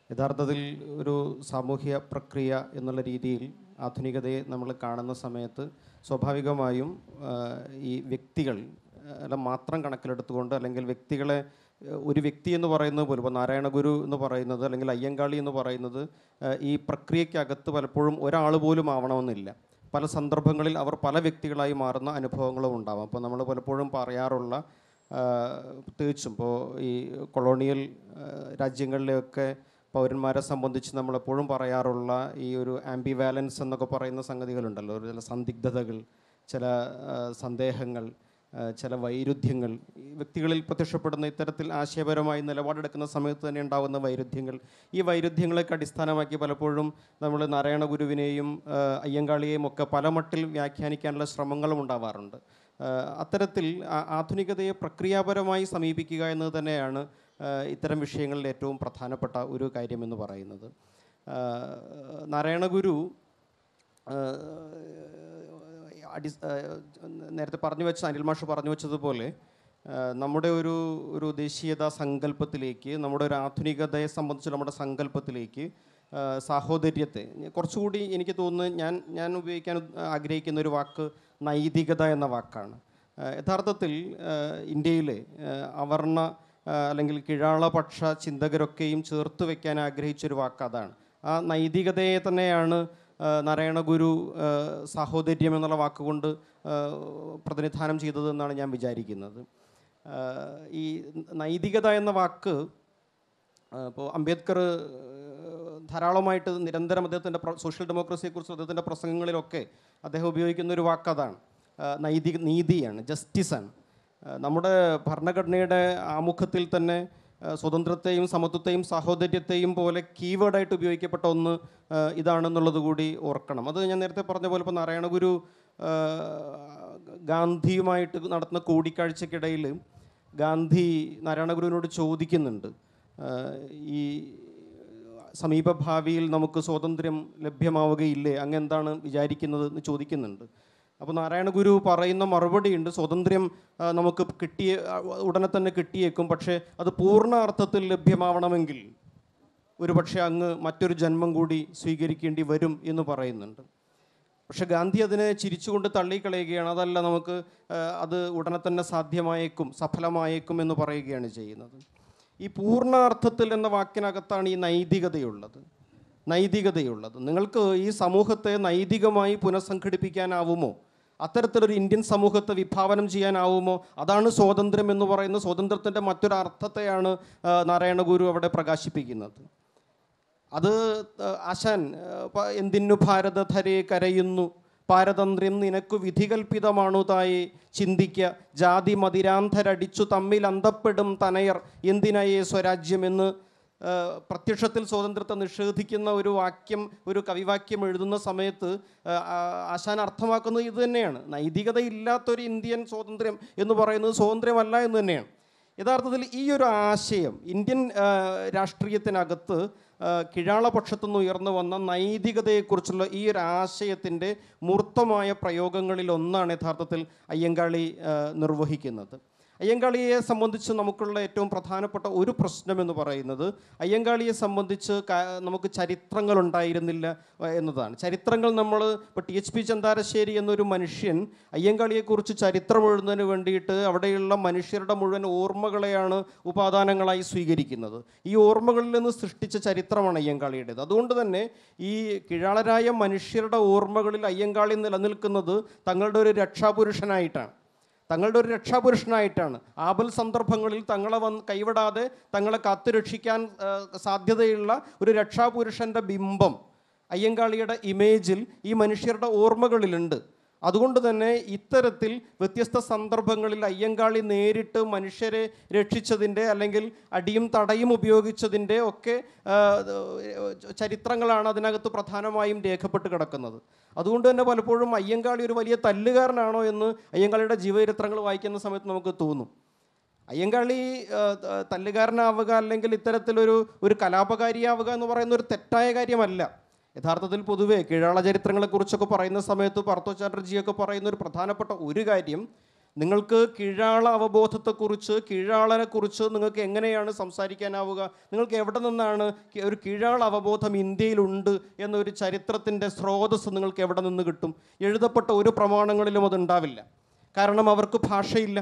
യഥാർത്ഥത്തിൽ ഒരു സാമൂഹ്യ പ്രക്രിയ എന്നുള്ള രീതിയിൽ ആധുനികതയെ നമ്മൾ കാണുന്ന സമയത്ത് സ്വാഭാവികമായും ആ, ഈ വ്യക്തികൾ ആ, മാത്രം കണക്കിലെടുത്തുകൊണ്ട് അല്ലെങ്കിൽ വ്യക്തികളെ ആ, ഒരു വ്യക്തി എന്ന് പറയുന്നത് പോലും ഇപ്പോൾ നാരായണ ഗുരു എന്ന് പറയുന്നത് അല്ലെങ്കിൽ അയ്യങ്കാളി എന്ന് പറയുന്നത് ആ, ഈ പ്രക്രിയക്കകത്ത് പലപ്പോഴും ഒരാൾ പോലും ആവണമെന്നില്ല പല സന്ദർഭങ്ങളിൽ അവർ പല വ്യക്തികളായി മാറുന്ന അനുഭവങ്ങളും ഉണ്ടാവാം അപ്പോൾ നമ്മൾ പലപ്പോഴും പറയാറുള്ള ആ, പ്രത്യേകിച്ചും ഇപ്പോൾ ഈ കൊളോണിയൽ ആ, രാജ്യങ്ങളിലെയൊക്കെ പൗരന്മാരെ സംബന്ധിച്ച് നമ്മളെപ്പോഴും പറയാറുള്ള ഈ ഒരു ആംബിവാലൻസ് എന്നൊക്കെ പറയുന്ന സംഗതികളുണ്ടല്ലോ ഒരു ചില സന്ദിഗ്ധതകൾ ചില ആ, സന്ദേഹങ്ങൾ ആ, ചില വൈരുദ്ധ്യങ്ങൾ ഈ വ്യക്തികളിൽ പ്രത്യക്ഷപ്പെടുന്ന ഇത്തരത്തിൽ ആശയപരമായി നിലപാടെടുക്കുന്ന സമയത്ത് തന്നെ ഉണ്ടാകുന്ന വൈരുദ്ധ്യങ്ങൾ ഈ വൈരുദ്ധ്യങ്ങളൊക്കെ അടിസ്ഥാനമാക്കി പലപ്പോഴും നമ്മൾ നാരായണ ഗുരുവിനെയും ആ, അയ്യങ്കാളിയെയും ഒക്കെ പല മട്ടിൽ വ്യാഖ്യാനിക്കാനുള്ള ശ്രമങ്ങളും ഉണ്ടാവാറുണ്ട് ആ, അത്തരത്തിൽ ആ- ആധുനികതയെ പ്രക്രിയാപരമായി സമീപിക്കുക എന്നത് തന്നെയാണ് ആ, ഇത്തരം വിഷയങ്ങളിൽ ഏറ്റവും പ്രധാനപ്പെട്ട ഒരു കാര്യമെന്ന് പറയുന്നത് ആ, നാരായണ ഗുരു ആ, അടി ആ, നേരത്തെ പറഞ്ഞു വെച്ച അനിൽ മാഷ് പറഞ്ഞു വെച്ചതുപോലെ ആ, നമ്മുടെ ഒരു ഒരു ദേശീയത സങ്കല്പത്തിലേക്ക് നമ്മുടെ ഒരു ആധുനികതയെ സംബന്ധിച്ച് നമ്മുടെ സങ്കല്പത്തിലേക്ക് ആ, സാഹോദര്യത്തെ കുറച്ചുകൂടി എനിക്ക് തോന്നുന്നു ഞാൻ ഞാൻ ഉപയോഗിക്കാൻ ആഗ്രഹിക്കുന്ന ഒരു വാക്ക് നൈതികത എന്ന വാക്കാണ് ആ, യഥാർത്ഥത്തിൽ ആ, ഇന്ത്യയിലെ ആ, അവർണ ആ, അല്ലെങ്കിൽ കിഴാളപക്ഷ ചിന്തകരൊക്കെയും ചേർത്ത് വെക്കാൻ ആഗ്രഹിച്ചൊരു വാക്ക് അതാണ് ആ നൈതികതയെ തന്നെയാണ് ആ, നാരായണ ഗുരു ആ, സാഹോദര്യം എന്നുള്ള വാക്കുകൊണ്ട് ആ, പ്രതിനിധാനം ചെയ്തത് എന്നാണ് ഞാൻ വിചാരിക്കുന്നത് ആ, ഈ നൈതികത എന്ന വാക്ക് ഇപ്പോൾ അംബേദ്കർ ധാരാളമായിട്ട് നിരന്തരം അദ്ദേഹത്തിൻ്റെ സോഷ്യൽ ഡെമോക്രസിയെക്കുറിച്ച് അദ്ദേഹത്തിൻ്റെ പ്രസംഗങ്ങളിലൊക്കെ അദ്ദേഹം ഉപയോഗിക്കുന്ന ഒരു വാക്ക് അതാണ് ആ, നൈതിക നീതിയാണ് ജസ്റ്റിസാണ് ആ, നമ്മുടെ ഭരണഘടനയുടെ ആമുഖത്തിൽ തന്നെ ആ, സ്വതന്ത്രത്തെയും സമത്വത്തെയും സാഹോദര്യത്തെയും പോലെ കീവേഡായിട്ട് ഉപയോഗിക്കപ്പെട്ട ഒന്ന് ആ, ഇതാണെന്നുള്ളത് കൂടി ഓർക്കണം അത് ഞാൻ നേരത്തെ പറഞ്ഞ പോലെ ഇപ്പോൾ നാരായണ ഗുരു ആ, ഗാന്ധിയുമായിട്ട് നടത്തുന്ന കൂടിക്കാഴ്ചക്കിടയിൽ ഗാന്ധി നാരായണ ഗുരുവിനോട് ചോദിക്കുന്നുണ്ട് ആ, ഈ സമീപഭാവിയിൽ നമുക്ക് സ്വാതന്ത്ര്യം ലഭ്യമാവുകയില്ലേ അങ്ങ് എന്താണ് വിചാരിക്കുന്നത് എന്ന് ചോദിക്കുന്നുണ്ട് അപ്പോൾ നാരായണ ഗുരു പറയുന്ന മറുപടിയുണ്ട് സ്വാതന്ത്ര്യം ആ, നമുക്ക് കിട്ടിയ ആ, ഉടനെ തന്നെ കിട്ടിയേക്കും പക്ഷേ അത് പൂർണ്ണ അർത്ഥത്തിൽ ലഭ്യമാവണമെങ്കിൽ ഒരു പക്ഷേ അങ്ങ് മറ്റൊരു ജന്മം കൂടി സ്വീകരിക്കേണ്ടി വരും എന്ന് പറയുന്നുണ്ട് പക്ഷെ ഗാന്ധി അതിനെ ചിരിച്ചുകൊണ്ട് തള്ളിക്കളയുകയാണ് അതല്ല നമുക്ക് ആ, അത് ഉടനെ തന്നെ സാധ്യമായേക്കും സഫലമായേക്കും എന്ന് പറയുകയാണ് ചെയ്യുന്നത് ഈ പൂർണ്ണാർത്ഥത്തിൽ എന്ന വാക്കിനകത്താണ് ഈ നൈതികതയുള്ളത് നൈതികതയുള്ളത് നിങ്ങൾക്ക് ഈ സമൂഹത്തെ നൈതികമായി പുനഃസംഘടിപ്പിക്കാനാവുമോ അത്തരത്തിലൊരു ഇന്ത്യൻ സമൂഹത്തെ വിഭാവനം ചെയ്യാനാവുമോ അതാണ് സ്വാതന്ത്ര്യം എന്ന് പറയുന്ന സ്വാതന്ത്ര്യത്തിൻ്റെ മറ്റൊരു അർത്ഥത്തെയാണ് ആ, നാരായണ ഗുരു അവിടെ പ്രകാശിപ്പിക്കുന്നത് അത് ആ, ആശാൻ ആ, പ- എന്തിനു ഭാരതധരെ കരയുന്നു പാരതന്ത്ര്യം നിനക്കു വിധികൽപ്പിതമാണു തായെ ചിന്തിക്ക ജാതി മതിരാന്ധരടിച്ചു തമ്മിൽ അന്തപ്പെടും തനയർ എന്തിനയേ സ്വരാജ്യമെന്ന് ആ, പ്രത്യക്ഷത്തിൽ സ്വാതന്ത്ര്യത്തെ നിഷേധിക്കുന്ന ഒരു വാക്യം ഒരു കവിവാക്യം എഴുതുന്ന സമയത്ത് ആ, ആ, ആശാൻ അർത്ഥമാക്കുന്നത് ഇത് തന്നെയാണ് നൈതികതയില്ലാത്തൊരു ഇന്ത്യൻ സ്വാതന്ത്ര്യം എന്ന് പറയുന്നത് സ്വാതന്ത്ര്യമല്ല എന്ന് തന്നെയാണ് യഥാർത്ഥത്തിൽ ഈ ഒരു ആശയം ഇന്ത്യൻ ആ, രാഷ്ട്രീയത്തിനകത്ത് ആ, കിഴാളപക്ഷത്തുനിന്ന് ഉയർന്നു വന്ന നൈതികതയെക്കുറിച്ചുള്ള ഈ ഒരു ആശയത്തിൻ്റെ മൂർത്തമായ പ്രയോഗങ്ങളിൽ ഒന്നാണ് യഥാർത്ഥത്തിൽ അയ്യങ്കാളി ആ, നിർവഹിക്കുന്നത് അയ്യങ്കാളിയെ സംബന്ധിച്ച് നമുക്കുള്ള ഏറ്റവും പ്രധാനപ്പെട്ട ഒരു പ്രശ്നം എന്ന് പറയുന്നത് അയ്യങ്കാളിയെ സംബന്ധിച്ച് ക- നമുക്ക് ചരിത്രങ്ങൾ ഉണ്ടായിരുന്നില്ല ആ, എന്നതാണ് ചരിത്രങ്ങൾ നമ്മൾ ഇപ്പോൾ ടി എച്ച് പി ചന്താരശ്ശേരി എന്നൊരു മനുഷ്യൻ അയ്യങ്കാളിയെക്കുറിച്ച് ചരിത്രം എഴുതുന്നതിന് വേണ്ടിയിട്ട് അവിടെയുള്ള മനുഷ്യരുടെ മുഴുവൻ ഓർമ്മകളെയാണ് ഉപാദാനങ്ങളായി സ്വീകരിക്കുന്നത് ഈ ഓർമ്മകളിൽ നിന്ന് സൃഷ്ടിച്ച ചരിത്രമാണ് അയ്യങ്കാളിയുടേത് അതുകൊണ്ട് തന്നെ ഈ കിഴാളരായ മനുഷ്യരുടെ ഓർമ്മകളിൽ അയ്യങ്കാളി നിലനിൽക്കുന്നത് തങ്ങളുടെ ഒരു രക്ഷാപുരുഷനായിട്ടാണ് തങ്ങളുടെ ഒരു രക്ഷാപുരുഷനായിട്ടാണ് ആപൽ സന്ദർഭങ്ങളിൽ തങ്ങളെ വന്ന് കൈവിടാതെ തങ്ങളെ കാത്തുരക്ഷിക്കാൻ ആ, സാധ്യതയുള്ള ഒരു രക്ഷാപുരുഷൻ്റെ ബിംബം അയ്യങ്കാളിയുടെ ഇമേജിൽ ഈ മനുഷ്യരുടെ ഓർമ്മകളിലുണ്ട് അതുകൊണ്ട് തന്നെ ഇത്തരത്തിൽ വ്യത്യസ്ത സന്ദർഭങ്ങളിൽ അയ്യങ്കാളി നേരിട്ട് മനുഷ്യരെ രക്ഷിച്ചതിൻ്റെ അല്ലെങ്കിൽ അടിയും തടയും ഉപയോഗിച്ചതിൻ്റെ ഒക്കെ ആ, ചരിത്രങ്ങളാണ് അതിനകത്ത് പ്രധാനമായും രേഖപ്പെട്ട് കിടക്കുന്നത് അതുകൊണ്ട് തന്നെ പലപ്പോഴും അയ്യങ്കാളി ഒരു വലിയ തല്ലുകാരനാണോ എന്ന് അയ്യങ്കാളിയുടെ ജീവചരിത്രങ്ങൾ വായിക്കുന്ന സമയത്ത് നമുക്ക് തോന്നും അയ്യങ്കാളി ആ, ത- തല്ലുകാരനാവുക അല്ലെങ്കിൽ ഇത്തരത്തിലൊരു ഒരു കലാപകാരിയാവുക എന്ന് പറയുന്ന ഒരു തെറ്റായ കാര്യമല്ല യഥാർത്ഥത്തിൽ പൊതുവേ കീഴാള ചരിത്രങ്ങളെക്കുറിച്ചൊക്കെ പറയുന്ന സമയത്ത് പാർത്ഥോ ചാറ്റർജിയൊക്കെ പറയുന്ന ഒരു പ്രധാനപ്പെട്ട ഒരു കാര്യം നിങ്ങൾക്ക് കീഴാള അവബോധത്തെക്കുറിച്ച് കീഴാളനെക്കുറിച്ച് നിങ്ങൾക്ക് എങ്ങനെയാണ് സംസാരിക്കാനാവുക നിങ്ങൾക്ക് എവിടെ നിന്നാണ് കി- ഒരു കീഴാള അവബോധം ഇന്ത്യയിലുണ്ട് എന്നൊരു ചരിത്രത്തിൻ്റെ സ്രോതസ് നിങ്ങൾക്ക് എവിടെ നിന്ന് കിട്ടും എഴുതപ്പെട്ട ഒരു പ്രമാണങ്ങളിലും അത് ഉണ്ടാവില്ല കാരണം അവർക്ക് ഭാഷയില്ല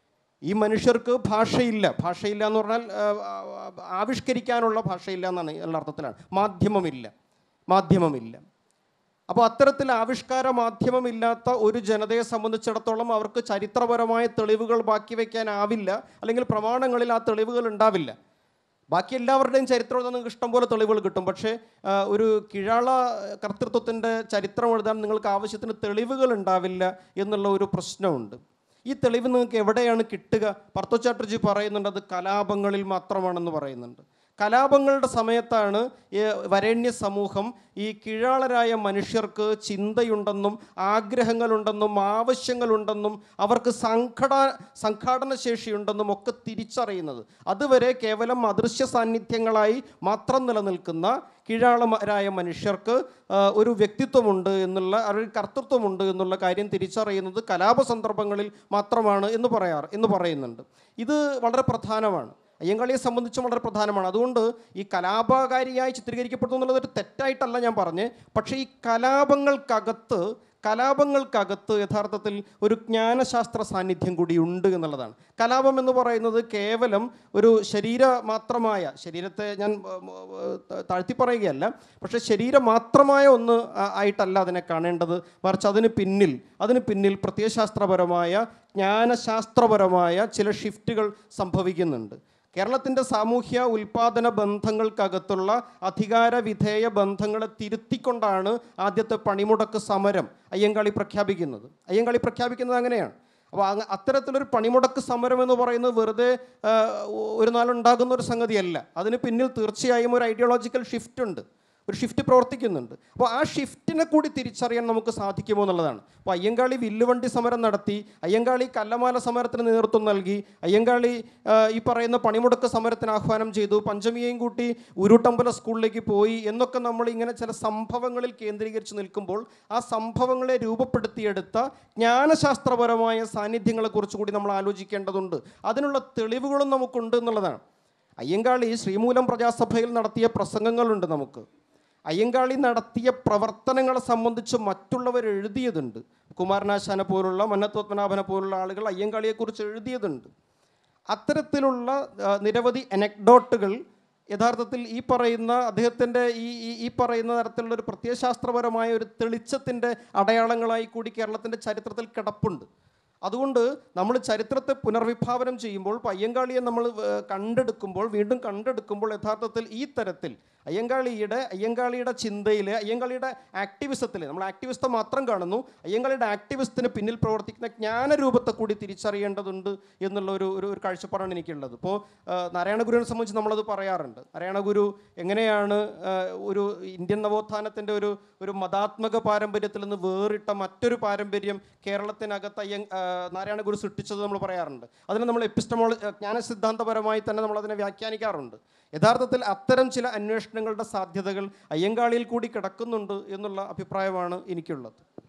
ഈ മനുഷ്യർക്ക് ഭാഷയില്ല ഭാഷയില്ല എന്ന് പറഞ്ഞാൽ ആ, ആ, ആവിഷ്കരിക്കാനുള്ള ഭാഷയില്ല എന്നാണ് എല്ലാ അർത്ഥത്തിലാണ് മാധ്യമമില്ല മാധ്യമമില്ല അപ്പോൾ അത്തരത്തിൽ ആവിഷ്കാര മാധ്യമമില്ലാത്ത ഒരു ജനതയെ സംബന്ധിച്ചിടത്തോളം അവർക്ക് ചരിത്രപരമായ തെളിവുകൾ ബാക്കി വയ്ക്കാനാവില്ല അല്ലെങ്കിൽ പ്രമാണങ്ങളിൽ ആ തെളിവുകൾ ഉണ്ടാവില്ല ബാക്കി എല്ലാവരുടെയും ചരിത്രം എഴുതാൻ നിങ്ങൾക്ക് ഇഷ്ടംപോലെ തെളിവുകൾ കിട്ടും പക്ഷേ ആ, ഒരു കിഴാള കർത്തൃത്വത്തിൻ്റെ ചരിത്രം എഴുതാൻ നിങ്ങൾക്ക് ആവശ്യത്തിന് തെളിവുകൾ ഉണ്ടാവില്ല എന്നുള്ള ഒരു പ്രശ്നമുണ്ട് ഈ തെളിവ് നിങ്ങൾക്ക് എവിടെയാണ് കിട്ടുക പർത്തോ ചാറ്റർജി പറയുന്നുണ്ട് അത് കലാപങ്ങളിൽ മാത്രമാണെന്ന് പറയുന്നുണ്ട് കലാപങ്ങളുടെ സമയത്താണ് ഈ വരേണ്യ സമൂഹം ഈ കീഴാളരായ മനുഷ്യർക്ക് ചിന്തയുണ്ടെന്നും ആഗ്രഹങ്ങളുണ്ടെന്നും ആവശ്യങ്ങളുണ്ടെന്നും അവർക്ക് സംഘട സംഘാടന ശേഷിയുണ്ടെന്നും ഒക്കെ തിരിച്ചറിയുന്നത് അതുവരെ കേവലം അദൃശ്യ സാന്നിധ്യങ്ങളായി മാത്രം നിലനിൽക്കുന്ന കീഴാളരായ മനുഷ്യർക്ക് ആ, ഒരു വ്യക്തിത്വമുണ്ട് എന്നുള്ള ഒരു കർത്തൃത്വമുണ്ട് എന്നുള്ള കാര്യം തിരിച്ചറിയുന്നത് കലാപ സന്ദർഭങ്ങളിൽ മാത്രമാണ് എന്ന് പറയാറ് എന്ന് പറയുന്നുണ്ട് ഇത് വളരെ പ്രധാനമാണ് അയ്യങ്കാളിയെ സംബന്ധിച്ചും വളരെ പ്രധാനമാണ് അതുകൊണ്ട് ഈ കലാപകാരിയായി ചിത്രീകരിക്കപ്പെടുന്നു എന്നുള്ളത് ഒരു തെറ്റായിട്ടല്ല ഞാൻ പറഞ്ഞ് പക്ഷേ ഈ കലാപങ്ങൾക്കകത്ത് കലാപങ്ങൾക്കകത്ത് യഥാർത്ഥത്തിൽ ഒരു ജ്ഞാനശാസ്ത്ര സാന്നിധ്യം കൂടി ഉണ്ട് എന്നുള്ളതാണ് കലാപം എന്ന് പറയുന്നത് കേവലം ഒരു ശരീര മാത്രമായ ശരീരത്തെ ഞാൻ ഉം, ഉം, താഴ്ത്തി പറയുകയല്ല പക്ഷേ ശരീരം മാത്രമായ ഒന്ന് ആ- ആയിട്ടല്ല അതിനെ കാണേണ്ടത് മറിച്ച് അതിന് പിന്നിൽ അതിന് പിന്നിൽ പ്രത്യയശാസ്ത്രപരമായ ജ്ഞാനശാസ്ത്രപരമായ ചില ഷിഫ്റ്റുകൾ സംഭവിക്കുന്നുണ്ട് കേരളത്തിൻ്റെ സാമൂഹ്യ ഉൽപാദന ബന്ധങ്ങൾക്കകത്തുള്ള അധികാര വിധേയ ബന്ധങ്ങളെ തിരുത്തിക്കൊണ്ടാണ് ആദ്യത്തെ പണിമുടക്ക് സമരം അയ്യങ്കാളി പ്രഖ്യാപിക്കുന്നത് അയ്യങ്കാളി പ്രഖ്യാപിക്കുന്നത് അങ്ങനെയാണ് അപ്പോൾ അങ്ങ് അത്തരത്തിലൊരു പണിമുടക്ക് സമരം എന്ന് പറയുന്നത് വെറുതെ ആ, ഒരു നാളുണ്ടാകുന്ന ഒരു സംഗതിയല്ല അതിന് പിന്നിൽ തീർച്ചയായും ഒരു ഐഡിയോളജിക്കൽ ഷിഫ്റ്റ് ഉണ്ട് ഒരു ഷിഫ്റ്റ് പ്രവർത്തിക്കുന്നുണ്ട് അപ്പോൾ ആ ഷിഫ്റ്റിനെ കൂടി തിരിച്ചറിയാൻ നമുക്ക് സാധിക്കുമോ എന്നുള്ളതാണ് അപ്പോൾ അയ്യങ്കാളി വില്ലുവണ്ടി സമരം നടത്തി അയ്യങ്കാളി കല്ലമാല സമരത്തിന് നേതൃത്വം നൽകി അയ്യങ്കാളി ആ, ഈ പറയുന്ന പണിമുടക്ക് സമരത്തിന് ആഹ്വാനം ചെയ്തു പഞ്ചമിയെയും കൂട്ടി ഉരുട്ടമ്പല സ്കൂളിലേക്ക് പോയി എന്നൊക്കെ നമ്മൾ ഇങ്ങനെ ചില സംഭവങ്ങളിൽ കേന്ദ്രീകരിച്ച് നിൽക്കുമ്പോൾ ആ സംഭവങ്ങളെ രൂപപ്പെടുത്തിയെടുത്ത ജ്ഞാനശാസ്ത്രപരമായ സാന്നിധ്യങ്ങളെക്കുറിച്ച് കൂടി നമ്മൾ ആലോചിക്കേണ്ടതുണ്ട് അതിനുള്ള തെളിവുകളും നമുക്കുണ്ട് എന്നുള്ളതാണ് അയ്യങ്കാളി ശ്രീമൂലം പ്രജാസഭയിൽ നടത്തിയ പ്രസംഗങ്ങളുണ്ട് നമുക്ക് അയ്യങ്കാളി നടത്തിയ പ്രവർത്തനങ്ങളെ സംബന്ധിച്ച് മറ്റുള്ളവർ എഴുതിയതുണ്ട് കുമാരനാശാനെ പോലുള്ള മന്നത്വത്മനാഭനെ പോലുള്ള ആളുകൾ അയ്യങ്കാളിയെക്കുറിച്ച് എഴുതിയതുണ്ട് അത്തരത്തിലുള്ള ആ, നിരവധി അനക്ഡോട്ടുകൾ യഥാർത്ഥത്തിൽ ഈ പറയുന്ന അദ്ദേഹത്തിൻ്റെ ഈ ഈ- ഈ പറയുന്ന തരത്തിലുള്ള ഒരു പ്രത്യയശാസ്ത്രപരമായ ഒരു തെളിച്ചത്തിൻ്റെ അടയാളങ്ങളായി കൂടി കേരളത്തിൻ്റെ ചരിത്രത്തിൽ കിടപ്പുണ്ട് അതുകൊണ്ട് നമ്മൾ ചരിത്രത്തെ പുനർവിഭാവനം ചെയ്യുമ്പോൾ ഇപ്പോൾ അയ്യങ്കാളിയെ നമ്മൾ ഏർ, കണ്ടെടുക്കുമ്പോൾ വീണ്ടും കണ്ടെടുക്കുമ്പോൾ യഥാർത്ഥത്തിൽ ഈ തരത്തിൽ അയ്യങ്കാളിയുടെ അയ്യങ്കാളിയുടെ ചിന്തയിൽ അയ്യങ്കാളിയുടെ ആക്ടിവിസത്തിൽ നമ്മൾ ആക്ടിവിസ്റ്റെ മാത്രം കാണുന്നു അയ്യങ്കാളിയുടെ ആക്ടിവിസത്തിന് പിന്നിൽ പ്രവർത്തിക്കുന്ന ജ്ഞാനരൂപത്തെ കൂടി തിരിച്ചറിയേണ്ടതുണ്ട് എന്നുള്ള ഒരു ഒരു ഒരു കാഴ്ചപ്പാടാണ് എനിക്കുള്ളത് ഇപ്പോൾ നാരായണ ഗുരുവിനെ സംബന്ധിച്ച് നമ്മളത് പറയാറുണ്ട് നാരായണ ഗുരു എങ്ങനെയാണ് ആ, ഒരു ഇന്ത്യൻ നവോത്ഥാനത്തിൻ്റെ ഒരു ഒരു മതാത്മക പാരമ്പര്യത്തിൽ നിന്ന് വേറിട്ട മറ്റൊരു പാരമ്പര്യം കേരളത്തിനകത്ത് അയ്യ ആ, നാരായണ ഗുരു സൃഷ്ടിച്ചത് നമ്മൾ പറയാറുണ്ട് അതിനെ നമ്മൾ എപ്പിസ്റ്റമോള ജ്ഞാന സിദ്ധാന്തപരമായി തന്നെ നമ്മൾ അതിനെ വ്യാഖ്യാനിക്കാറുണ്ട് യഥാർത്ഥത്തിൽ അത്തരം ചില അന്വേഷണങ്ങളുടെ സാധ്യതകൾ അയ്യങ്കാളിയിൽ കൂടി കിടക്കുന്നുണ്ട് എന്നുള്ള അഭിപ്രായമാണ് എനിക്കുള്ളത്